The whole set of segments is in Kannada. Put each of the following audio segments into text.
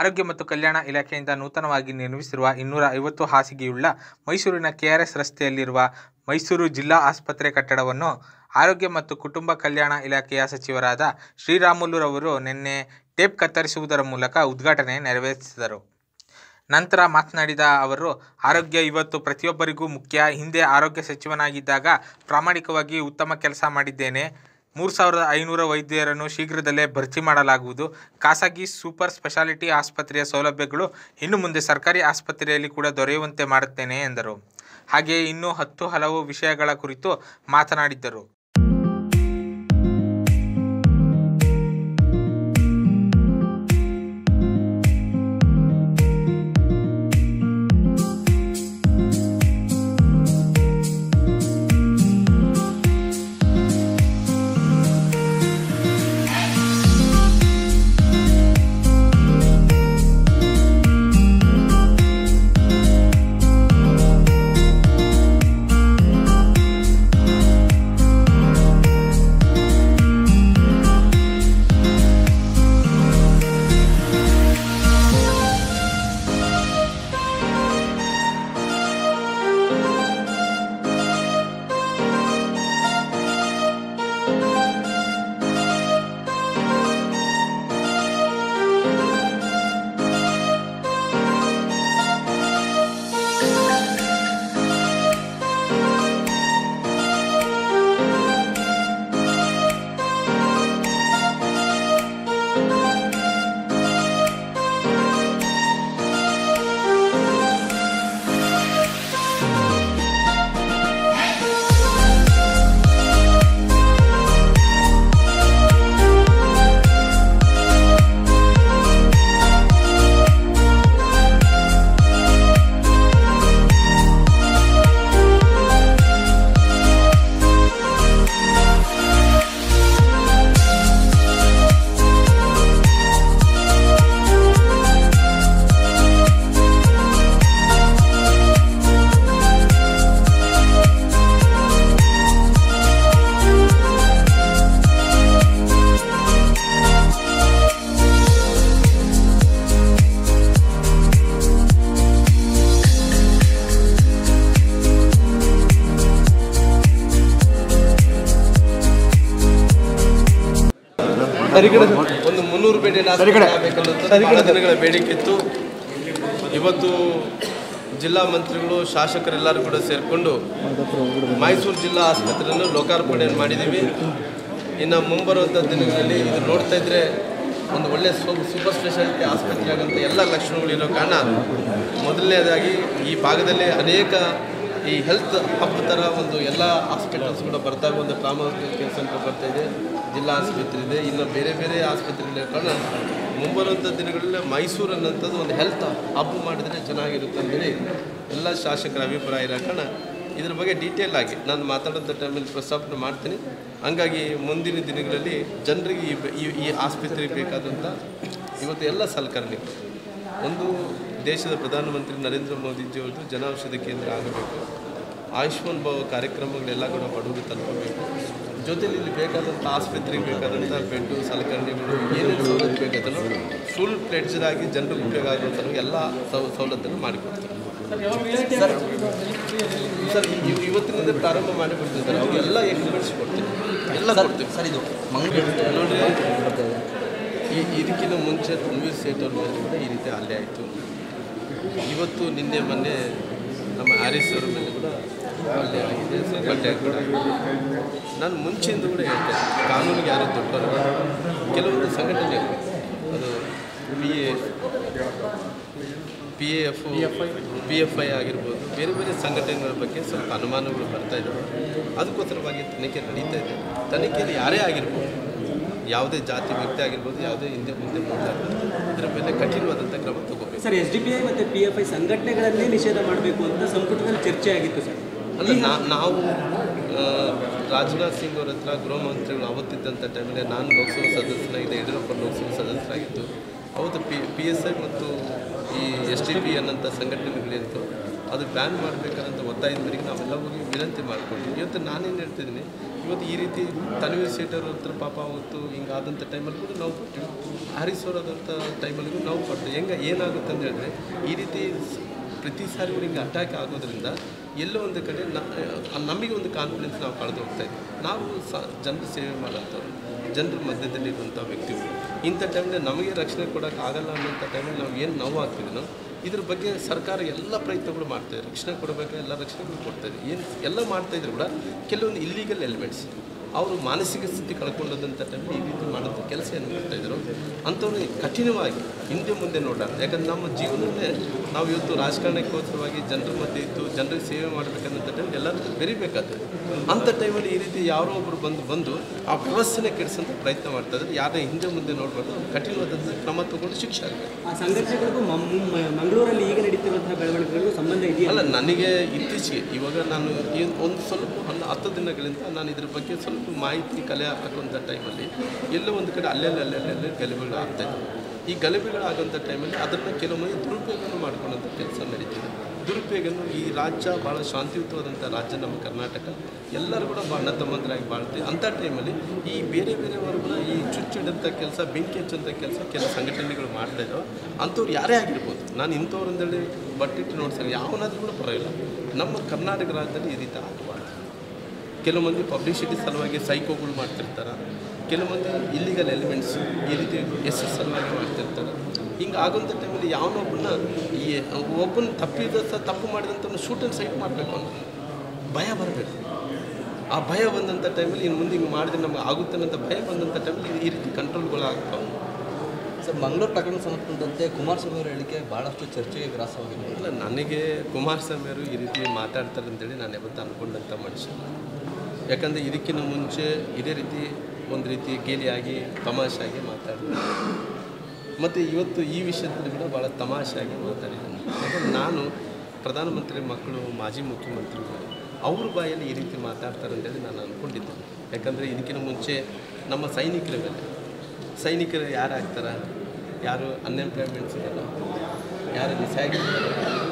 ಆರೋಗ್ಯ ಮತ್ತು ಕಲ್ಯಾಣ ಇಲಾಖೆಯಿಂದ ನೂತನವಾಗಿ ನಿರ್ಮಿಸಿರುವ ಇನ್ನೂರ ಐವತ್ತು ಹಾಸಿಗೆಯುಳ್ಳ ಮೈಸೂರಿನ ಕೆಆರ್ಎಸ್ ರಸ್ತೆಯಲ್ಲಿರುವ ಮೈಸೂರು ಜಿಲ್ಲಾ ಆಸ್ಪತ್ರೆ ಕಟ್ಟಡವನ್ನು ಆರೋಗ್ಯ ಮತ್ತು ಕುಟುಂಬ ಕಲ್ಯಾಣ ಇಲಾಖೆಯ ಸಚಿವರಾದ ಶ್ರೀರಾಮುಲುರವರು ನಿನ್ನೆ ಟೇಪ್ ಕತ್ತರಿಸುವುದರ ಮೂಲಕ ಉದ್ಘಾಟನೆ ನೆರವೇರಿಸಿದರು ನಂತರ ಮಾತನಾಡಿದ ಅವರು ಆರೋಗ್ಯ ಇವತ್ತು ಪ್ರತಿಯೊಬ್ಬರಿಗೂ ಮುಖ್ಯ ಹಿಂದೆ ಆರೋಗ್ಯ ಸಚಿವನಾಗಿದ್ದಾಗ ಪ್ರಾಮಾಣಿಕವಾಗಿ ಉತ್ತಮ ಕೆಲಸ ಮಾಡಿದ್ದೇನೆ ಮೂರು ಸಾವಿರದ ಐನೂರ ವೈದ್ಯರನ್ನು ಶೀಘ್ರದಲ್ಲೇ ಭರ್ತಿ ಮಾಡಲಾಗುವುದು ಖಾಸಗಿ ಸೂಪರ್ ಸ್ಪೆಷಾಲಿಟಿ ಆಸ್ಪತ್ರೆಯ ಸೌಲಭ್ಯಗಳು ಇನ್ನು ಮುಂದೆ ಸರ್ಕಾರಿ ಆಸ್ಪತ್ರೆಯಲ್ಲಿ ಕೂಡ ದೊರೆಯುವಂತೆ ಮಾಡುತ್ತೇನೆ ಎಂದರು ಹಾಗೆಯೇ ಇನ್ನೂ ಹತ್ತು ಹಲವು ವಿಷಯಗಳ ಕುರಿತು ಮಾತನಾಡಿದ್ದರು ಒಂದು ಮುನ್ನೂರು ಬೆಡ್ಡಿನ ಆಸ್ಪತ್ರೆ ಆಗಬೇಕನ್ನೋದು ಬಹಳ ದಿನಗಳ ಬೇಡಿಕೆ ಇತ್ತು ಇವತ್ತು ಜಿಲ್ಲಾ ಮಂತ್ರಿಗಳು ಶಾಸಕರೆಲ್ಲರೂ ಕೂಡ ಸೇರಿಕೊಂಡು ಮೈಸೂರು ಜಿಲ್ಲಾ ಆಸ್ಪತ್ರೆಯನ್ನು ಲೋಕಾರ್ಪಣೆಯನ್ನು ಮಾಡಿದ್ದೀವಿ ಇನ್ನು ಮುಂಬರುವಂಥ ದಿನಗಳಲ್ಲಿ ಇದು ನೋಡ್ತಾ ಇದ್ರೆ ಒಂದು ಒಳ್ಳೆಯ ಸೂಪರ್ ಸ್ಪೆಷಾಲಿಟಿ ಆಸ್ಪತ್ರೆ ಆಗೋಂಥ ಎಲ್ಲ ಲಕ್ಷಣಗಳಿರೋ ಕಾರಣ ಮೊದಲನೇದಾಗಿ ಈ ಭಾಗದಲ್ಲಿ ಅನೇಕ ಈ ಹೆಲ್ತ್ ಹಬ್ ಥರ ಒಂದು ಎಲ್ಲ ಹಾಸ್ಪಿಟಲ್ಸ್ ಕೂಡ ಬರ್ತಾವೆ ಒಂದು ಟ್ರಾಮಾ ಕೇರ್ ಸೆಂಟರ್ ಬರ್ತಾ ಇದೆ ಜಿಲ್ಲಾ ಆಸ್ಪತ್ರೆ ಇದೆ ಇನ್ನು ಬೇರೆ ಬೇರೆ ಆಸ್ಪತ್ರೆಗಳ ಕಾರಣ ಮುಂಬರುವಂಥ ದಿನಗಳಲ್ಲಿ ಮೈಸೂರು ಅನ್ನೋಂಥದ್ದು ಒಂದು ಹೆಲ್ತ್ ಹಬ್ ಮಾಡಿದರೆ ಚೆನ್ನಾಗಿರುತ್ತೆ ಅಂತೇಳಿ ಎಲ್ಲ ಶಾಸಕರ ಅಭಿಪ್ರಾಯ ಇರೋ ಕಾರಣ ಇದ್ರ ಬಗ್ಗೆ ಡೀಟೇಲ್ ಆಗಿ ನಾನು ಮಾತಾಡೋಂಥ ಟೈಮಲ್ಲಿ ಪ್ರಸ್ತಾಪನೆ ಮಾಡ್ತೀನಿ ಹಂಗಾಗಿ ಮುಂದಿನ ದಿನಗಳಲ್ಲಿ ಜನರಿಗೆ ಈ ಬ- ಈ ಈ ಆಸ್ಪತ್ರೆಗೆ ಬೇಕಾದಂಥ ಇವತ್ತು ಎಲ್ಲ ಸಲಕರಣೆಗಳು ಒಂದು ದೇಶದ ಪ್ರಧಾನಮಂತ್ರಿ ನರೇಂದ್ರ ಮೋದಿಜಿಯವ್ರದ್ದು ಜನೌಷಧಿ ಕೇಂದ್ರ ಆಗಬೇಕು ಆಯುಷ್ಮಾನ್ ಭವ ಕಾರ್ಯಕ್ರಮಗಳೆಲ್ಲ ಕೂಡ ಬಡವರಿಗೆ ತಲುಪಬೇಕು ಜೊತೆಲಿ ಇಲ್ಲಿ ಬೇಕಾದಂಥ ಆಸ್ಪತ್ರೆಗೆ ಬೇಕಾದಂಥ ಬೆಡ್ಡು ಸಲಕರಣೆಗಳು ಏನೇನು ಸವಲತ್ತು ಬೇಕಾದನ್ನು ಫುಲ್ ಫ್ಲೆಡ್ಜಡ್ ಆಗಿ ಜನರಿಗೆ ಉಪಯೋಗ ಆಗುವಂಥ ಎಲ್ಲ ಸೌ ಸವಲತ್ತನ್ನು ಮಾಡಿಕೊಡ್ತಾರೆ ಸರ್ ಇವ್- ಇವತ್ತಿನಿಂದ ಪ್ರಾರಂಭ ಮಾಡಿ ಬಿಡ್ತಿದ್ದಾರೆ ಅವ್ರಿಗೆಲ್ಲ ಎಕ್ಸ್ಪರ್ಟ್ಸ್ ಕೊಡ್ತೀವಿ ಎಲ್ಲ ಕೊಡ್ತೀವಿ ಸರ್ ಇದು ಮಂಗಳೂರು ನೋಡ್ರಿ ಈ ಇದಕ್ಕಿಂತ ಮುಂಚೆ ತನ್ವೀರ್ ಸೇಠ್ ಅವ್ರ ಮೇಲೆ ಕೂಡ ಈ ರೀತಿ ಹಲ್ಲೆ ಆಯಿತು ಇವತ್ತು ನಿನ್ನೆ ಮೊನ್ನೆ ನಮ್ಮ ಹರೀಶ್ ಅವ್ರ ಮೇಲೆ ಕೂಡ ಹಲ್ಲೆ ಆಗಿದೆ ಸ್ವಲ್ಪ ಅಟ್ಯಾಕ್ ಕೂಡ ಆಗಿದೆ ನಾನು ಮುಂಚೆಯಿಂದ ಕೂಡ ಹೇಳ್ತೇನೆ ಕಾನೂನಿಗೆ ಯಾರು ದೊಡ್ಡವರು ಕೆಲವೊಂದು ಸಂಘಟನೆಗಳು ಅದು P A P A F P F I ಆಗಿರ್ಬೋದು ಬೇರೆ ಬೇರೆ ಸಂಘಟನೆಗಳ ಬಗ್ಗೆ ಸ್ವಲ್ಪ ಅನುಮಾನಗಳು ಬರ್ತಾ ಇದ್ದಾವೆ ಅದಕ್ಕೋಸ್ಕರವಾಗಿ ತನಿಖೆ ನಡೀತಾ ಇದೆ ತನಿಖೆಯಲ್ಲಿ ಯಾರೇ ಆಗಿರ್ಬೋದು ಯಾವುದೇ ಜಾತಿ ವ್ಯಕ್ತಿ ಆಗಿರ್ಬೋದು ಯಾವುದೇ ಹಿಂದೆ ಮುಂದೆ ಮುಂದಾಗ್ಬೋದು ಇದರ ಮೇಲೆ ಕಠಿಣವಾದಂಥ ಕ್ರಮ ತಗೋಬೇಕು sir S D P I ಮತ್ತು ಪಿ ಎಫ್ ಐ ಸಂಘಟನೆಗಳನ್ನೇ ನಿಷೇಧ ಮಾಡಬೇಕು ಅಂತ ಸಂಪುಟದಲ್ಲಿ ಚರ್ಚೆ ಆಗಿತ್ತು ಸರ್ ಅಂದರೆ ನಾವು ಆ, ರಾಜನಾಥ್ ಸಿಂಗ್ ಅವ್ರ ಹತ್ರ ಗೃಹ ಮಂತ್ರಿಗಳು ಅವತ್ತಿದ್ದಂಥ ಟೈಮಲ್ಲಿ ನಾನು ಲೋಕಸಭಾ ಸದಸ್ಯನಾಗಿದ್ದೆ ಯಡಿಯೂರಪ್ಪ ಲೋಕಸಭಾ ಸದಸ್ಯರಾಗಿದ್ದು ಅವತ್ತು ಪಿ ಪಿ ಎಸ್ ಐ ಮತ್ತು ಈ ಎಸ್ ಟಿ ಪಿ ಅನ್ನೋಂಥ ಸಂಘಟನೆಗಳಿತ್ತು ಅದು ಬ್ಯಾನ್ ಮಾಡಬೇಕಂತ ಒತ್ತಾಯದ ಮೇರೆಗೆ ನಾವೆಲ್ಲ ಹೋಗಿ ವಿನಂತಿ ಮಾಡ್ಕೊಂಡು ಇವತ್ತು ನಾನೇನು ಹೇಳ್ತಿದ್ದೀನಿ ಇವತ್ತು ಈ ರೀತಿ ತನ್ವೀರ್ ಸೇಠರ್ ಹತ್ರ ಪಾಪ ಅವತ್ತು ಹಿಂಗಾದಂಥ ಟೈಮಲ್ಲಿ ಕೂಡ ನಾವು ಕೊಟ್ಟಿವಿ ಹರಿಸೋರಾದಂಥ ಟೈಮಲ್ಲಿಗೂ ನಾವು ಕೊಟ್ಟು ಹೆಂಗೆ ಏನಾಗುತ್ತೆ ಅಂತ ಹೇಳಿದ್ರೆ ಈ ರೀತಿ ಸ್- ಪ್ರತಿ ಸಾರಿ ಕೂಡ ಹಿಂಗೆ ಅಟ್ಯಾಕ್ ಆಗೋದ್ರಿಂದ ಎಲ್ಲೋ ಒಂದು ಕಡೆ ನ- ನಮಗೆ ಒಂದು ಕಾನ್ಫಿಡೆನ್ಸ್ ನಾವು ಕಳೆದು ಹೋಗ್ತಾ ಇದ್ದೀವಿ ನಾವು ಸ ಜನರ ಸೇವೆ ಮಾಡೋಂಥವ್ರು ಜನರ ಮಧ್ಯದಲ್ಲಿರುವಂಥ ವ್ಯಕ್ತಿಗಳು ಇಂಥ ಟೈಮಲ್ಲಿ ನಮಗೆ ರಕ್ಷಣೆ ಕೊಡೋಕೆ ಆಗಲ್ಲ ಅನ್ನೋಂಥ ಟೈಮಲ್ಲಿ ನಾವು ಏನು ನೋವು ಆಗ್ತಿದ್ದೀನೋ ಇದ್ರ ಬಗ್ಗೆ ಸರ್ಕಾರ ಎಲ್ಲ ಪ್ರಯತ್ನಗಳು ಮಾಡ್ತಾಯಿದೆ ರಕ್ಷಣೆ ಕೊಡಬೇಕು ಎಲ್ಲ ರಕ್ಷಣೆಗಳು ಕೊಡ್ತಾಯಿದೆ ಏನು ಎಲ್ಲ ಮಾಡ್ತಾಯಿದ್ರು ಕೂಡ ಕೆಲವೊಂದು ಇಲ್ಲಿಗಲ್ ಎಲಿಮೆಂಟ್ಸ್ ಅವರು ಮಾನಸಿಕ ಸ್ಥಿತಿ ಕಳ್ಕೊಂಡಂಥ ಟೈಮಲ್ಲಿ ಈ ರೀತಿ ಮಾಡೋಂಥ ಕೆಲಸ ಏನು ಮಾಡ್ತಾಯಿದ್ರು ಅಂಥವ್ರು ಕಠಿಣವಾಗಿ ಹಿಂದೆ ಮುಂದೆ ನೋಡೋಣ ಯಾಕಂದ್ರೆ ನಮ್ಮ ಜೀವನವನ್ನೇ ನಾವು ಇವತ್ತು ರಾಜಕಾರಣಕ್ಕೋಸ್ಕರವಾಗಿ ಜನರ ಮಧ್ಯೆ ಇದ್ದು ಜನರಿಗೆ ಸೇವೆ ಮಾಡಬೇಕನ್ನೋಂಥ ಟೈಮ್ ಎಲ್ಲರಿಗೂ ಬೆರಿಬೇಕಾಗ್ತದೆ ಅಂಥ ಟೈಮಲ್ಲಿ ಈ ರೀತಿ ಯಾರೋ ಒಬ್ಬರು ಬಂದು ಬಂದು ಆ ವ್ಯವಸ್ಥೆನೇ ಕೆಡಿಸೋಂಥ ಪ್ರಯತ್ನ ಮಾಡ್ತಾಯಿದ್ರೆ ಯಾರೇ ಹಿಂದೆ ಮುಂದೆ ನೋಡಬಾರ್ದು ಅವ್ರು ಕಠಿಣವಾದಂಥ ಕ್ರಮ ತಗೊಂಡು ಶಿಕ್ಷೆ ಆಗಬೇಕು ಆ ಸಂಘರ್ಷಗಳಿಗೂ ಮಂ- ಮ- ಮಂಗಳೂರಲ್ಲಿ ಈಗ ನಡೀತಿರುವಂತಹ ಬೆಳವಣಿಗೆಗಳಿಗೂ ಸಂಬಂಧ ಇದೆಯಲ್ಲ ಅಲ್ಲ ನನಗೆ ಇತ್ತೀಚೆಗೆ ಇವಾಗ ನಾನು ಏನು ಒಂದು ಸ್ವಲ್ಪ ಒಂದು ಹತ್ತು ದಿನಗಳಿಂದ ನಾನು ಇದ್ರ ಬಗ್ಗೆ ಸ್ವಲ್ಪ ಮಾಹಿತಿ ಕಲೆ ಹಾಕುವಂಥ ಟೈಮಲ್ಲಿ ಎಲ್ಲೋ ಒಂದು ಕಡೆ ಅಲ್ಲೆಲ್ಲ ಅಲ್ಲೆಲ್ಲ ಗಲಭೆಗಳು ಆಗ್ತಾಯಿದೆ ಈ ಗಲಭೆಗಳು ಆಗೋಂಥ ಟೈಮಲ್ಲಿ ಅದನ್ನು ಕೆಲವು ಮಂದಿ ದುರುಪಯೋಗನೂ ಮಾಡ್ಕೊಳ್ಳೋಂಥ ಕೆಲಸ ನಡೀತಿದೆ ದುರುಪಯೋಗನು ಈ ರಾಜ್ಯ ಭಾಳ ಶಾಂತಿಯುತವಾದಂಥ ರಾಜ್ಯ ನಮ್ಮ ಕರ್ನಾಟಕ ಎಲ್ಲರೂ ಕೂಡ ಭಾಳ ತಮ್ಮಂತರಾಗಿ ಬಾಳ್ತೀವಿ ಅಂಥ ಟೈಮಲ್ಲಿ ಈ ಬೇರೆ ಬೇರೆಯವರು ಕೂಡ ಈ ಚುಚ್ಚಿಡಂಥ ಕೆಲಸ ಬೆಂಕಿ ಹಚ್ಚೋಂಥ ಕೆಲಸ ಕೆಲ ಸಂಘಟನೆಗಳು ಮಾಡ್ತಾ ಇದ್ದಾವೆ ಅಂಥವ್ರು ಯಾರೇ ಆಗಿರ್ಬೋದು ನಾನು ಇಂಥವ್ರು ಅಂತೇಳಿ ಬಟ್ಟಿಟ್ಟು ನೋಡ್ಸಲ್ಲ ಯಾವನಾದ್ರೂ ಕೂಡ ಪರವಾಗಿಲ್ಲ ನಮ್ಮ ಕರ್ನಾಟಕ ರಾಜ್ಯದಲ್ಲಿ ಈ ರೀತಿ ಆಗಬಾರ್ದು ಕೆಲವು ಮಂದಿ ಪಬ್ಲಿಸಿಟಿ ಸಲುವಾಗಿ ಸೈಕೋಗಳು ಮಾಡ್ತಿರ್ತಾರೆ ಕೆಲವು ಮಂದಿ ಇಲ್ಲಿಗಲ್ ಎಲಿಮೆಂಟ್ಸ್ ಈ ರೀತಿ ಹೆಸರು ಸಲುವಾಗಿ ಮಾಡ್ತಿರ್ತಾರೆ ಹಿಂಗೆ ಆಗೋಂಥ ಟೈಮಲ್ಲಿ ಯಾವನೊಬ್ಬನ ಈ ಒಬ್ಬನ ತಪ್ಪಿದ ಸಹ ತಪ್ಪು ಮಾಡಿದಂಥವ್ನು ಶೂಟ್ ಆ್ಯಂಡ್ ಸೈಟ್ ಮಾಡಬೇಕು ಅಂತ ಭಯ ಬರಬೇಕು ಆ ಭಯ ಬಂದಂಥ ಟೈಮಲ್ಲಿ ಇನ್ನು ಮುಂದೆ ಹಿಂಗೆ ಮಾಡಿದ್ರೆ ನಮ್ಗೆ ಆಗುತ್ತೆ ಅನ್ನೋಂಥ ಭಯ ಬಂದಂಥ ಟೈಮಲ್ಲಿ ಈ ರೀತಿ ಕಂಟ್ರೋಲ್ಗಳು ಆಗ್ತಾವೆ ಸರ್ ಮಂಗಳೂರು ಪ್ರಕರಣ ಸಂಬಂಧಪಟ್ಟಂತೆ ಕುಮಾರಸ್ವಾಮಿ ಅವರ ಹೇಳಿಕೆ ಭಾಳಷ್ಟು ಚರ್ಚೆಗೆ ಗ್ರಾಸವಾಗಿದೆ ಇಲ್ಲ ನನಗೆ ಕುಮಾರಸ್ವಾಮಿ ಅವರು ಈ ರೀತಿ ಮಾತಾಡ್ತಾರೆ ಅಂತೇಳಿ ನಾನು ಯಾವತ್ತೂ ಅಂದ್ಕೊಂಡಂಥ ಮನುಷ್ಯ ಯಾಕಂದರೆ ಇದಕ್ಕಿಂತ ಮುಂಚೆ ಇದೇ ರೀತಿ ಒಂದು ರೀತಿ ಗೇಲಿಯಾಗಿ ತಮಾಷೆಯಾಗಿ ಮಾತಾಡ್ತಾರೆ ಮತ್ತು ಇವತ್ತು ಈ ವಿಷಯದಲ್ಲಿ ಕೂಡ ಭಾಳ ತಮಾಷೆಯಾಗಿ ಮಾತಾಡಿದ್ದಾನೆ ಯಾಕಂದ್ರೆ ನಾನು ಪ್ರಧಾನಮಂತ್ರಿ ಮಕ್ಕಳು ಮಾಜಿ ಮುಖ್ಯಮಂತ್ರಿಗಳು ಅವ್ರ ಬಾಯಲ್ಲಿ ಈ ರೀತಿ ಮಾತಾಡ್ತಾರೆ ಅಂತೇಳಿ ನಾನು ಅಂದ್ಕೊಂಡಿದ್ದೆ ಯಾಕಂದರೆ ಇದಕ್ಕಿಂತ ಮುಂಚೆ ನಮ್ಮ ಸೈನಿಕರ ಮೇಲೆ ಸೈನಿಕರು ಯಾರು ಆಗ್ತಾರೆ ಯಾರು ಅನ್ಎಂಪ್ಲಾಯ್ಮೆಂಟ್ ಸಿಗಲ್ಲ ಯಾರು ಆಗಿರ್ತಾರೆ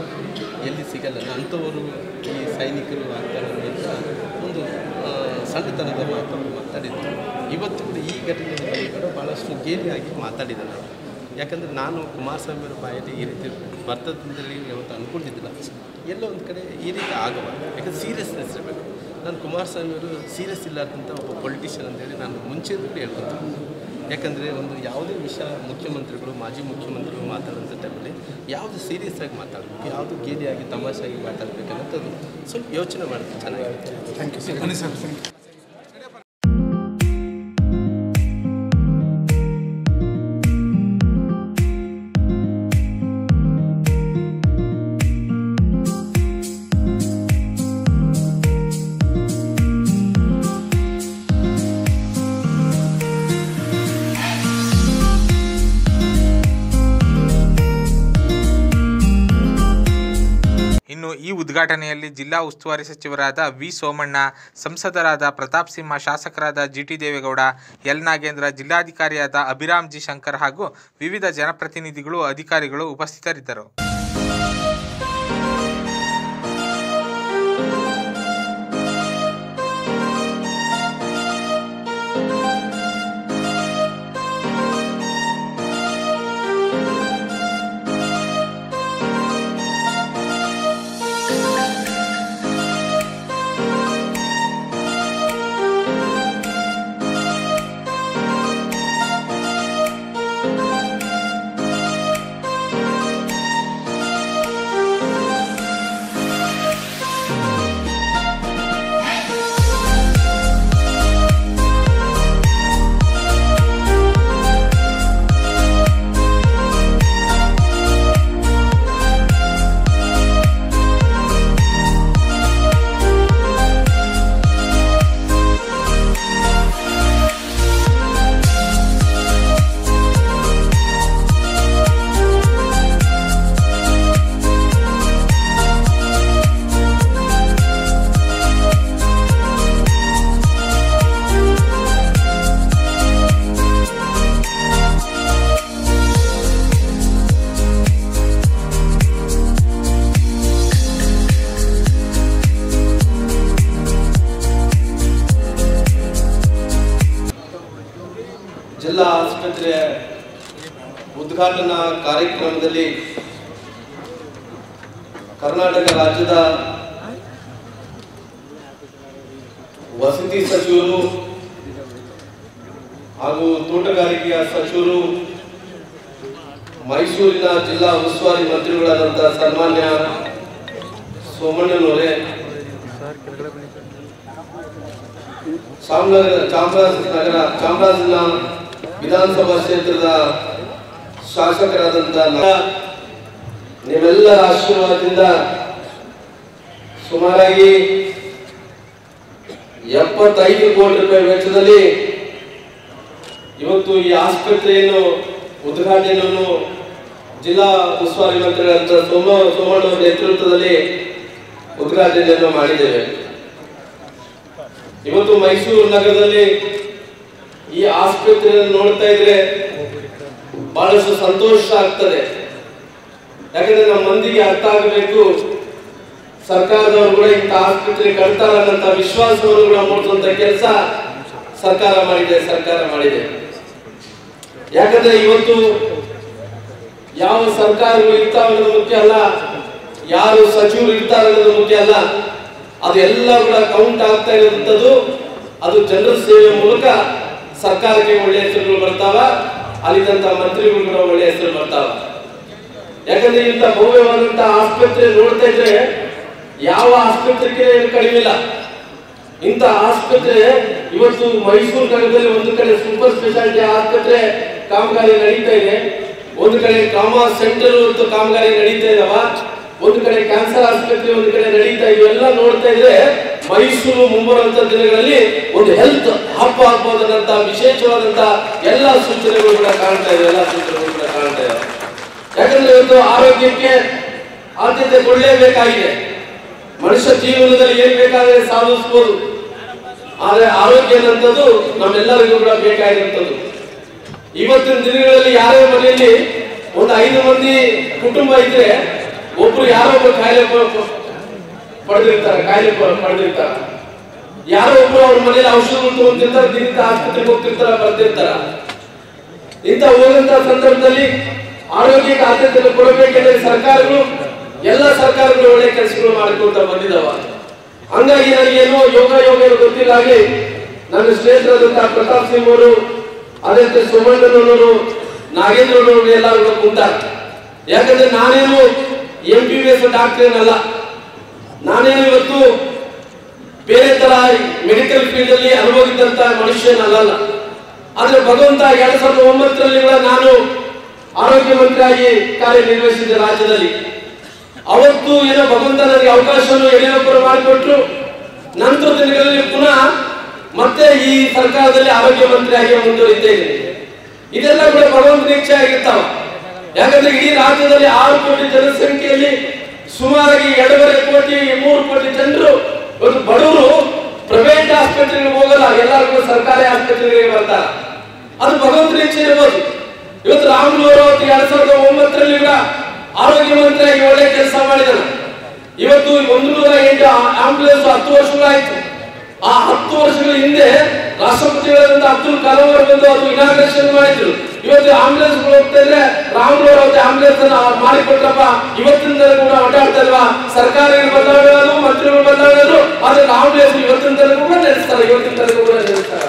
ಎಲ್ಲಿ ಸಿಗಲ್ಲ ಅಂಥವರು ಈ ಸೈನಿಕರು ಆಗ್ತಾರೆ ಅನ್ನೋಂಥ ಒಂದು ಆ, ಸಣ್ಣತನದ ಮಾತನ್ನು ಮಾತಾಡಿದ್ರು ಇವತ್ತು ಕೂಡ ಈ ಘಟನೆಗಳಲ್ಲಿ ಕೂಡ ಭಾಳಷ್ಟು ಗೇಲಿಯಾಗಿ ಮಾತಾಡಿದ್ದಾನೆ ಯಾಕಂದರೆ ನಾನು ಕುಮಾರಸ್ವಾಮಿ ಅವರ ಬಾಯಲ್ಲಿ ಈ ರೀತಿ ಬರ್ತದಂತೇಳಿ ಯಾವತ್ತು ಅಂದ್ಕೊಂಡಿದ್ದಿಲ್ಲ ಎಲ್ಲೋ ಒಂದು ಕಡೆ ಈ ರೀತಿ ಆಗಬಾರ್ದು ಯಾಕಂದ್ರೆ ಸೀರಿಯಸ್ನೆಸ್ ಇರಬೇಕು ನಾನು ಕುಮಾರಸ್ವಾಮಿ ಅವರು ಸೀರಿಯಸ್ ಇಲ್ಲಾರ್ದಂಥ ಒಬ್ಬ ಪೊಲಿಟಿಷಿಯನ್ ಅಂತೇಳಿ ನಾನು ಮುಂಚೆಯಿಂದ ಕೂಡ ಹೇಳ್ಕೊತೀನಿ ಯಾಕಂದರೆ ಒಂದು ಯಾವುದೇ ವಿಷಯ ಮುಖ್ಯಮಂತ್ರಿಗಳು ಮಾಜಿ ಮುಖ್ಯಮಂತ್ರಿಗಳು ಮಾತಾಡೋಂಥ ಟೈಮಲ್ಲಿ ಯಾವುದು ಸೀರಿಯಸ್ ಆಗಿ ಮಾತಾಡಬೇಕು ಯಾವುದು ಗೇಲಿಯಾಗಿ ತಮಾಷೆಯಾಗಿ ಮಾತಾಡಬೇಕನ್ನೋದು ಸ್ವಲ್ಪ ಯೋಚನೆ ಮಾಡೋದು ಚೆನ್ನಾಗಿರುತ್ತೆ ಇನ್ನು ಈ ಉದ್ಘಾಟನೆಯಲ್ಲಿ ಜಿಲ್ಲಾ ಉಸ್ತುವಾರಿ ಸಚಿವರಾದ ವಿ ಸೋಮಣ್ಣ ಸಂಸದರಾದ ಪ್ರತಾಪ್ ಸಿಂಹ ಶಾಸಕರಾದ ಜಿಟಿ ದೇವೇಗೌಡ ಎಲ್ ನಾಗೇಂದ್ರ ಜಿಲ್ಲಾಧಿಕಾರಿಯಾದ ಅಭಿರಾಮ್ ಜಿ ಶಂಕರ್ ಹಾಗೂ ವಿವಿಧ ಜನಪ್ರತಿನಿಧಿಗಳು ಅಧಿಕಾರಿಗಳು ಉಪಸ್ಥಿತರಿದ್ದರು ಉದ್ಘಾಟನಾ ಕಾರ್ಯಕ್ರಮದಲ್ಲಿ ಕರ್ನಾಟಕ ರಾಜ್ಯದ ವಸತಿ ಸಚಿವರು ಹಾಗೂ ತೋಟಗಾರಿಕೆಯ ಸಚಿವರು ಮೈಸೂರಿನ ಜಿಲ್ಲಾ ಉಸ್ತುವಾರಿ ಮಂತ್ರಿಗಳಾದಂತಹ ಸನ್ಮಾನ್ಯ ಸೋಮಣ್ಣನವರೇ ಚಾಮರಾಜ ಚಾಮರಾಜನಗರ ಚಾಮರಾಜನ ವಿಧಾನಸಭಾ ಕ್ಷೇತ್ರದ ಶಾಸಕರಾದಂತಹ ನ- ನಿಮ್ಮೆಲ್ಲರ ಆಶೀರ್ವಾದದಿಂದ ಸುಮಾರಾಗಿ ಎಪ್ಪತ್ತೈದು ಕೋಟಿ ರೂಪಾಯಿ ವೆಚ್ಚದಲ್ಲಿ ಇವತ್ತು ಈ ಆಸ್ಪತ್ರೆಯನ್ನು ಉದ್ಘಾಟನೆಯನ್ನು ಜಿಲ್ಲಾ ಉಸ್ತುವಾರಿ ಮಂತ್ರಿಗಳಂತ ಸೋಮ ಸೋಮಣ್ಣ ಅವರ ನೇತೃತ್ವದಲ್ಲಿ ಉದ್ಘಾಟನೆಯನ್ನು ಮಾಡಿದ್ದೇವೆ ಇವತ್ತು ಮೈಸೂರು ನಗರದಲ್ಲಿ ಈ ಆಸ್ಪತ್ರೆಯನ್ನು ನೋಡ್ತಾ ಇದ್ರೆ ಬಹಳಷ್ಟು ಸಂತೋಷ ಆಗ್ತದೆ ಯಾಕಂದ್ರೆ ನಮ್ಮ ಮಂದಿಗೆ ಅರ್ಥ ಆಗಬೇಕು ಸರ್ಕಾರದವರು ಕೂಡ ಇಂಥ ಆಸ್ಪತ್ರೆ ಕಟ್ತಾರ ಅನ್ನಂತ ವಿಶ್ವಾಸವನ್ನು ಕೂಡ ಮೂಡಿಸುವಂತ ಕೆಲಸ ಸರ್ಕಾರ ಮಾಡಿದೆ ಸರ್ಕಾರ ಮಾಡಿದೆ ಯಾಕಂದ್ರೆ ಇವತ್ತು ಯಾವ ಸರ್ಕಾರಗಳು ಇರ್ತಾವ ಅನ್ನೋದು ಮುಖ್ಯ ಅಲ್ಲ ಯಾರು ಸಚಿವರು ಇರ್ತಾರೆ ಅನ್ನೋದು ಮುಖ್ಯ ಅಲ್ಲ ಅದೆಲ್ಲ ಕೂಡ ಕೌಂಟ್ ಆಗ್ತಾ ಇರುವಂತದ್ದು ಅದು ಜನರ ಸೇವೆ ಮೂಲಕ ಸರ್ಕಾರಕ್ಕೆ ಒಳ್ಳೆ ಹೆಸರುಗಳು ಬರ್ತಾವ ಅಲ್ಲಿದ್ದಂತ ಮಂತ್ರಿಗಳು ಕೂಡ ಒಳ್ಳೆ ಹೆಸರು ಬರ್ತಾವ ಯಾಕಂದ್ರೆ ಇಂಥ ಭವ್ಯವಾದಂತ ಆಸ್ಪತ್ರೆ ನೋಡ್ತಾ ಇದ್ರೆ ಯಾವ ಆಸ್ಪತ್ರೆಗೆ ಕಡಿಮೆ ಇಲ್ಲ ಇಂಥ ಆಸ್ಪತ್ರೆ ಇವತ್ತು ಮೈಸೂರು ನಗರದಲ್ಲಿ ಒಂದು ಕಡೆ ಸೂಪರ್ ಸ್ಪೆಷಾಲಿಟಿ ಆಸ್ಪತ್ರೆ ಕಾಮಗಾರಿ ನಡೀತಾ ಇದೆ ಒಂದು ಕಡೆ ಟ್ರಾಮಾ ಸೆಂಟರ್ ಮತ್ತು ಕಾಮಗಾರಿ ನಡೀತಾ ಇದಾವ ಒಂದು ಕಡೆ ಕ್ಯಾನ್ಸರ್ ಆಸ್ಪತ್ರೆ ಒಂದು ಕಡೆ ನಡೀತಾ ಇವೆಲ್ಲ ನೋಡ್ತಾ ಇದ್ರೆ ಮೈಸೂರು ಮುಂಬರುವಂತ ದಿನಗಳಲ್ಲಿ ಒಂದು ಹೆಲ್ತ್ ಹಬ್ಬ ಆಗ್ಬೋದಂತ ವಿಶೇಷವಾದಂತ ಎಲ್ಲ ಸೂಚನೆಗಳು ಕೂಡ ಕಾಣ್ತಾ ಇದೆ ಎಲ್ಲ ಸೂಚನೆಗಳು ಕೂಡ ಕಾಣ್ತಾ ಇದೆ ಯಾಕಂದ್ರೆ ಇವತ್ತು ಆರೋಗ್ಯಕ್ಕೆ ಆದ್ಯತೆ ಕೊಡಲೇಬೇಕಾಗಿದೆ ಮನುಷ್ಯ ಜೀವನದಲ್ಲಿ ಏನ್ ಬೇಕಾದ್ರೆ ಸಾಧಿಸಬಹುದು ಆದ್ರೆ ಆರೋಗ್ಯ ಅನ್ನೋಂಥದ್ದು ನಮ್ಮೆಲ್ಲರಿಗೂ ಕೂಡ ಬೇಕಾಗಿರುವಂಥದ್ದು ಇವತ್ತಿನ ದಿನಗಳಲ್ಲಿ ಯಾರೇ ಮನೆಯಲ್ಲಿ ಒಂದು ಐದು ಮಂದಿ ಕುಟುಂಬ ಇದ್ರೆ ಒಬ್ರು ಯಾರೋ ಒಬ್ರು ಕಾಯಿಲೆ ಪ- ಪ- ಪಡೆದಿರ್ತಾರೆ ಕಾಯಿಲೆ ಪ- ಪಡೆದಿರ್ತಾರೆ ಯಾರೋ ಒಬ್ರು ಅವ್ರ ಮನೇಲಿ ಔಷಧಗಳು ತಗೊಂತಿರ್ತಾರೆ ದಿನದ ಆಸ್ಪತ್ರೆಗೆ ಹೋಗ್ತಿರ್ತಾರ ಬರ್ತಿರ್ತಾರ ಇಂಥ ಹೋದಂತ ಸಂದರ್ಭದಲ್ಲಿ ಆರೋಗ್ಯಕ್ಕೆ ಆದ್ಯತೆಯನ್ನು ಕೊಡಬೇಕೆಂದ್ರೆ ಸರ್ಕಾರಗಳು ಎಲ್ಲ ಸರ್ಕಾರಗಳು ಒಳ್ಳೆ ಕೆಲಸಗಳು ಮಾಡಿಕೊಳ್ತಾ ಬಂದಿದಾವ ಹಂಗಾಗಿ ನನಗೆ ಏನೋ ಯೋಗ ಯೋಗ ಏನೋ ಗೊತ್ತಿಲ್ಲ ಆಗಲಿ ನನ್ನ ಶ್ರೇಷ್ಠರಾದಂತಹ ಪ್ರತಾಪ್ ಸಿಂಗ್ ಅವರು ಅದೇ ರೀತಿ ಸೋಮಣ್ಣನವರು ನಾಗೇಂದ್ರನವರು ಎಲ್ಲರೂ ಕೂಡ ಕುಂತಾರೆ ಯಾಕಂದ್ರೆ ನಾನೇನು M B B S doctor ಏನಲ್ಲ ನಾನೇನು ಇವತ್ತು ಬೇರೆ ತರ ಮೆಡಿಕಲ್ ಫೀಲ್ಡ್ ಅಲ್ಲಿ ಅನುಭವಿದ್ದಂತ ಮನುಷ್ಯನಲ್ಲ ಆದ್ರೆ ಭಗವಂತ ಎರಡ್ ಸಾವಿರದ ಒಂಬತ್ತರಲ್ಲಿ ಕೂಡ ನಾನು ಆರೋಗ್ಯ ಮಂತ್ರಿಯಾಗಿ ಕಾರ್ಯನಿರ್ವಹಿಸಿದ್ದೆ ರಾಜ್ಯದಲ್ಲಿ ಅವತ್ತು ಏನೋ ಭಗವಂತ ನನಗೆ ಅವಕಾಶವನ್ನು ಯಡಿಯೂರಪ್ಪರು ಮಾಡಿಕೊಟ್ರು ನಂತರ ದಿನಗಳಲ್ಲಿ ಪುನಃ ಮತ್ತೆ ಈ ಸರ್ಕಾರದಲ್ಲಿ ಆರೋಗ್ಯ ಮಂತ್ರಿಯಾಗಿ ಮುಂದುವರಿತೇನೆ ಇದೆಲ್ಲ ಕೂಡ ಭಗವಂತನ ಇಚ್ಛೆ ಆಗಿರ್ತಾವ ಯಾಕಂದ್ರೆ ಇಡೀ ರಾಜ್ಯದಲ್ಲಿ ಆರು ಕೋಟಿ ಜನಸಂಖ್ಯೆಯಲ್ಲಿ ಸುಮಾರಾಗಿ ಎರಡೂವರೆ ಕೋಟಿ ಮೂರು ಕೋಟಿ ಜನರು ಒಂದು ಬಡವರು ಪ್ರೈವೇಟ್ ಆಸ್ಪತ್ರೆಗೆ ಹೋಗಲ್ಲ ಎಲ್ಲರೂ ಕೂಡ ಸರ್ಕಾರಿ ಆಸ್ಪತ್ರೆಗೆ ಬರ್ತಾರೆ ಅದು ಭಗವಂತನ ಇಚ್ಛೆ ಇರ್ಬೋದು ಇವತ್ತು ರಾಮುಲು ಅವರು ಅವತ್ತು ಎರಡ್ ಸಾವಿರದ ಒಂಬತ್ತರಲ್ಲಿ ಕೂಡ ಆರೋಗ್ಯ ಮಂತ್ರಿಯಾಗಿ ಒಳ್ಳೆ ಕೆಲಸ ಮಾಡಿದಾನೆ ಇವತ್ತು ಒಂದು ನೂರ ಎಂಟು ಆಂಬುಲೆನ್ಸ್ ಹತ್ತು ವರ್ಷಗಳಾಯ್ತು ಆ ಹತ್ತು ವರ್ಷಗಳ ಹಿಂದೆ ರಾಷ್ಟ್ರಪತಿಗಳಾದಂತ ಅಬ್ದುಲ್ ಕಲಾಂ ಅವರು ಬಂದು ಅದು ಇನಾಗ್ರೇಷನ್ ಮಾಡಿದ್ರು ಇವತ್ತು ಆಂಬುಲೆನ್ಸ್ ಹೋಗ್ತಾ ಇದ್ರೆ ರಾಮುಲು ಅವರು ಅವತ್ತು ಆಂಬುಲೆನ್ಸ್ ಅನ್ನ ಮಾಡಿಕೊಟ್ರಪ್ಪ ಇವತ್ತಿನ ತನಕ ಕೂಡ ಓಡಾಡ್ತಾ ಇಲ್ವಾ ಸರ್ಕಾರಗಳು ಬದಲಾವಣೆ ಮಂತ್ರಿಗಳು ಬದಲಾವಣೆ ಆದ್ರೆ ಆಂಬುಲೆನ್ಸ್ ಇವತ್ತಿನ ತನಕ ಕೂಡ ನಡೆಸ್ತಾರೆ ಇವತ್ತಿನ ತನಕ ಕೂಡ ನಡೆಸ್ತಾರೆ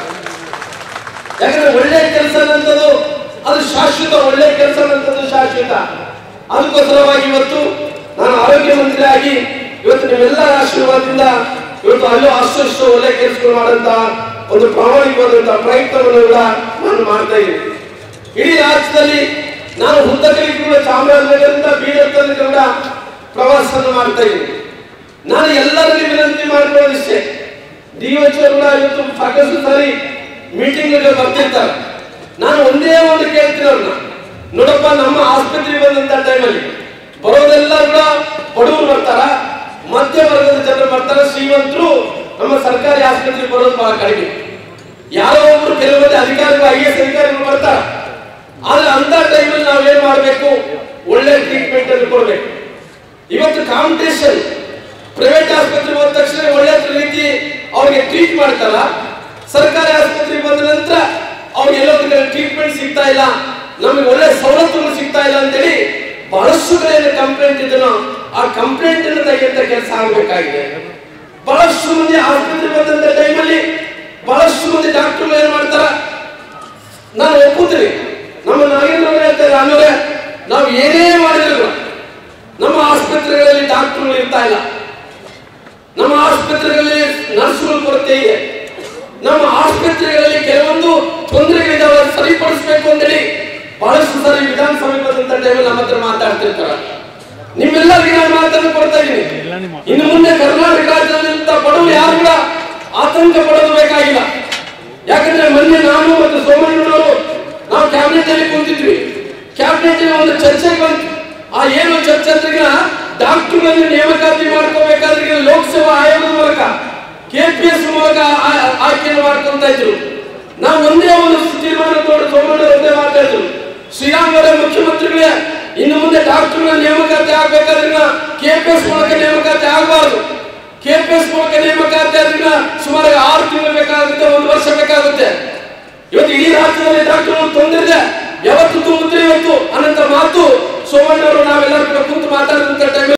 ಯಾಕಂದ್ರೆ ಒಳ್ಳೆ ಕೆಲಸ ಅನ್ನೋದು ಅದು ಶಾಶ್ವತ ಒಳ್ಳೆ ಕೆಲಸ ಅನ್ನೋದು ಶಾಶ್ವತ ಅದಕ್ಕೋಸ್ಕರವಾಗಿ ಇವತ್ತು ನಾನು ಆರೋಗ್ಯ ಮಂತ್ರಿ ಆಗಿ ಇವತ್ತು ನಿಮ್ಮೆಲ್ಲರ ಆಶೀರ್ವಾದದಿಂದ ಇವತ್ತು ಅಲ್ಲೂ ಅಷ್ಟು ಒಳ್ಳೆ ಕೆಲಸಗಳು ಮಾಡಂತ ಒಂದು ಪ್ರಾಮಾಣಿಕವಾದಂತಹ ಪ್ರಯತ್ನವನ್ನು ಕೂಡ ನಾನು ಮಾಡ್ತಾ ಇದ್ದೀನಿ ಇಡೀ ರಾಜ್ಯದಲ್ಲಿ ನಾನು ಹುದ್ದಕಲಿಗೆ ಕೂಡ ಚಾಮರಾಜನಗರದಿಂದ ಬೀದರ್ ತನಕ ಕೂಡ ಪ್ರವಾಸವನ್ನು ಮಾಡ್ತಾ ಇದ್ದೀನಿ ನಾನು ಎಲ್ಲರಿಗೂ ವಿನಂತಿ ಮಾಡ್ಕೊಳ್ಳೋದಿಷ್ಟೇ ಡಿ ಕೂಡ ಇವತ್ತು ಸಾಕಷ್ಟು ಸಾರಿ ಮೀಟಿಂಗ್ ಬರ್ತಿರ್ತಾರೆ ನಾನು ಒಂದೇ ಒಂದು ಕೇಳ್ತೀನಿ ಅವ್ರನ್ನ ನೋಡಪ್ಪ ನಮ್ಮ ಆಸ್ಪತ್ರೆಗೆ ಬಂದಂತ ಟೈಮಲ್ಲಿ ಬರೋದೆಲ್ಲ ಕೂಡ ಬಡವರು ಬರ್ತಾರ ಮಧ್ಯ ವರ್ಗದ ಜನರು ಬರ್ತಾರ ಶ್ರೀಮಂತರು ನಮ್ಮ ಸರ್ಕಾರಿ ಆಸ್ಪತ್ರೆಗೆ ಬರೋದು ಬಹಳ ಕಡಿಮೆ ಯಾರೋ ಒಬ್ರು ಕೆಲವೊಂದು ಅಧಿಕಾರಿಗಳು ಐ ಎಸ್ ಅಧಿಕಾರಿಗಳು ಬರ್ತಾರ ಆದ್ರೆ ಅಂತ ಟೈಮಲ್ಲಿ ನಾವೇನ್ ಮಾಡ್ಬೇಕು ಒಳ್ಳೆ ಟ್ರೀಟ್ಮೆಂಟ್ ಅನ್ನು ಕೊಡ್ಬೇಕು ಇವತ್ತು ಕಾಂಪಿಟೇಷನ್ ಪ್ರೈವೇಟ್ ಆಸ್ಪತ್ರೆಗೆ ಹೋದ ತಕ್ಷಣ ಒಳ್ಳೆ ರೀತಿ ಅವ್ರಿಗೆ ಟ್ರೀಟ್ ಮಾಡ್ತಾರ ಸರ್ಕಾರಿ ಆಸ್ಪತ್ರೆಗೆ ಬಂದ ನಂತರ ಅವ್ರಿಗೆ ಎಲ್ಲೋ ಟ್ರೀಟ್ಮೆಂಟ್ ಸಿಗ್ತಾ ಇಲ್ಲ ನಮಗೆ ಒಳ್ಳೆ ಸವಲತ್ತುಗಳು ಸಿಗ್ತಾ ಇಲ್ಲ ಅಂತೇಳಿ ಬಹಳಷ್ಟು ಕಡೆ ಕಂಪ್ಲೇಂಟ್ ಇದನ್ನು ಆ ಕಂಪ್ಲೇಂಟ್ ಅನ್ನು ತೆಗೆಯುವಂತ ಕೆಲಸ ಆಗಬೇಕಾಗಿದೆ ಬಹಳಷ್ಟು ಮಂದಿ ಆಸ್ಪತ್ರೆ ಬಂದಂತ ಟೈಮಲ್ಲಿ ಬಹಳಷ್ಟು ಮಂದಿ ಡಾಕ್ಟರ್ಗಳು ಏನ್ ಮಾಡ್ತಾರ ನಾನು ಒಪ್ಪುತ್ತೀನಿ ನಮ್ಮ ನಾಗೇಂದ್ರ ಅವ್ರು ಹೇಳ್ತಾರೆ ಆಮೇಲೆ ನಾವು ಏನೇ ಮಾಡಿದ್ರು ನಮ್ಮ ಆಸ್ಪತ್ರೆಗಳಲ್ಲಿ ಡಾಕ್ಟರ್ಗಳು ಇರ್ತಾ ಇಲ್ಲ ನಮ್ಮ ಆಸ್ಪತ್ರೆಗಳಲ್ಲಿ ನರ್ಸುಗಳ ಕೊರತೆ ಇದೆ ನಮ್ಮ ಆಸ್ಪತ್ರೆಗಳಲ್ಲಿ ಕೆಲವೊಂದು ತೊಂದರೆಗಳಿದಾವೆ ಅದನ್ನ ಸರಿಪಡಿಸಬೇಕು ಅಂತೇಳಿ ಬಹಳಷ್ಟು ಸಾರಿ ವಿಧಾನಸಭೆ ಬಂದಂತ ಟೈಮಲ್ಲಿ ನಮ್ಮ ಹತ್ರ ಮಾತಾಡ್ತಿರ್ತಾರ ನಿಮ್ಮೆಲ್ಲರಿಗೆ ನಾನು ಮಾತನ್ನು ಕೊಡ್ತಾ ಇದ್ದೀನಿ ಇನ್ನು ಮುಂದೆ ಕರ್ನಾಟಕ ರಾಜ್ಯದಲ್ಲಿಂತ ಬಡವರು ಯಾರು ಕೂಡ ಆತಂಕ ಪಡೋದು ಬೇಕಾಗಿಲ್ಲ ಯಾಕಂದ್ರೆ ಮೊನ್ನೆ ನಾನು ಮತ್ತು ಸೋಮಣ್ಣನವರು ನಾವು ಕ್ಯಾಬಿನೆಟ್ ಅಲ್ಲಿ ಕುಂತಿದ್ವಿ ಕ್ಯಾಬಿನೆಟ್ ಒಂದು ಚರ್ಚೆಗೆ ಬಂತು ಆ ಏನು ಚರ್ಚೆ ಅಂದ್ರೆ ಡಾಕ್ಟರ್ಗಳನ್ನು ನೇಮಕಾತಿ ಮಾಡ್ಕೋಬೇಕಾದ್ರೆ ಈಗ ಲೋಕಸಭಾ ಆಯೋಗದ ಮೂಲಕ ಕೆಪಿಎಸ್ ಮೂಲಕ ಆ- ಆಯ್ಕೆಯನ್ನು ಮಾಡ್ಕೊಂತ ಇದ್ರು ನಾವು ಒಂದೇ ಒಂದು ತೀರ್ಮಾನ ತೋಡು ಸೋಮಣ್ಣ ಒಂದೇ ಮಾತಾಡಿದ್ರು ಶ್ರೀರಾಮ್ ಅವರೇ ಮುಖ್ಯಮಂತ್ರಿಗಳೇ ಇನ್ನು ಮುಂದೆ ಡಾಕ್ಟರ್ಗಳ ನೇಮಕಾತಿ ಆಗ್ಬೇಕಾದ್ರೆ ಕೆಪಿಎಸ್ ಮೂಲಕ ನೇಮಕಾತಿ ಆಗಬಾರ್ದು ಕೆಪಿಎಸ್ ಮೂಲಕ ನೇಮಕಾತಿ ಆದ್ರಿಂದ ಸುಮಾರು ಆರು ತಿಂಗಳು ಬೇಕಾಗುತ್ತೆ ಒಂದು ವರ್ಷ ಬೇಕಾಗುತ್ತೆ ಇವತ್ತು ಇಡೀ ರಾಜ್ಯದಲ್ಲಿ ಡಾಕ್ಟರ್ ತೊಂದರೆ ಇದೆ ಯಾವತ್ತು ತುಂಬುತ್ತಾರೆ ಇವತ್ತು ಅನ್ನಂತ ಮಾತು ಸೋಮಣ್ಣ ಅವರು ನಾವೆಲ್ಲರೂ ಕೂಡ ಕುಂತು ಮಾತಾಡಿದಂತ ಟೈಮ್